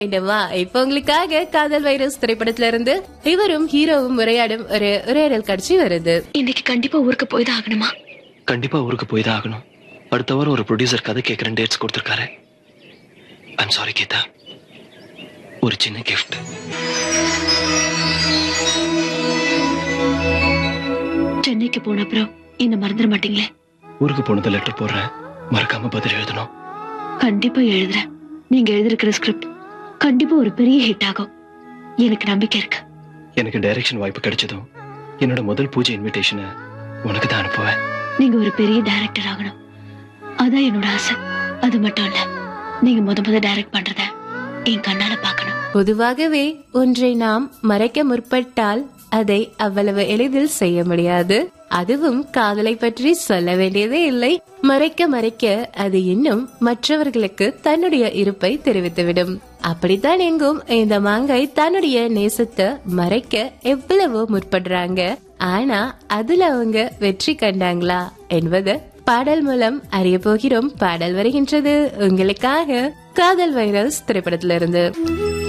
என்னம்மா இப்ப உங்களுக்காக காதல் வைரஸ் திரைப்படத்துல இருந்து இவரும் ஹீரோவும் உரையாடும் ஒரு உரையாடல் காட்சி வருது இன்னைக்கு கண்டிப்பா ஊருக்கு போய் தான் ஆகணுமா கண்டிப்பா ஊருக்கு போய் தான் ஆகணும் அடுத்த வாரம் ஒரு ப்ரொடியூசர் கதை கேட்கறேன் டேட்ஸ் கொடுத்துருக்காரு ஐம் சாரி கீதா ஒரு சின்ன கிஃப்ட் சென்னைக்கு போன அப்புறம் என்ன மறந்துட மாட்டீங்களே ஊருக்கு போனது லெட்டர் போடுறேன் மறக்காம பதில் எழுதணும் கண்டிப்பா எழுதுறேன் நீங்க எழுதிருக்கிற ஸ்கிரிப்ட் கண்டிப்பா ஒரு பெரிய ஹிட் ஆகும் எனக்கு நம்பிக்கை இருக்கு எனக்கு டைரக்ஷன் வாய்ப்பு கிடைச்சதும் என்னோட முதல் பூஜை இன்விடேஷனை உனக்கு தான் அனுப்புவேன் நீங்க ஒரு பெரிய டைரக்டர் ஆகணும் அதான் என்னோட ஆசை அது மட்டும் இல்ல நீங்க முத முத டைரக்ட் பண்றத என் கண்ணால பார்க்கணும் பொதுவாகவே ஒன்றை நாம் மறைக்க முற்பட்டால் அதை அவ்வளவு எளிதில் செய்ய முடியாது அதுவும் காதலை பற்றி சொல்ல வேண்டியதே இல்லை மறைக்க மறைக்க அது இன்னும் மற்றவர்களுக்கு தன்னுடைய இருப்பை தெரிவித்துவிடும் அப்படித்தான் எங்கும் இந்த மாங்காய் தன்னுடைய நேசத்தை மறைக்க எவ்வளவோ முற்படுறாங்க ஆனா அதுல அவங்க வெற்றி கண்டாங்களா என்பது பாடல் மூலம் அறிய போகிறோம் பாடல் வருகின்றது உங்களுக்காக காதல் வைரஸ் திரைப்படத்திலிருந்து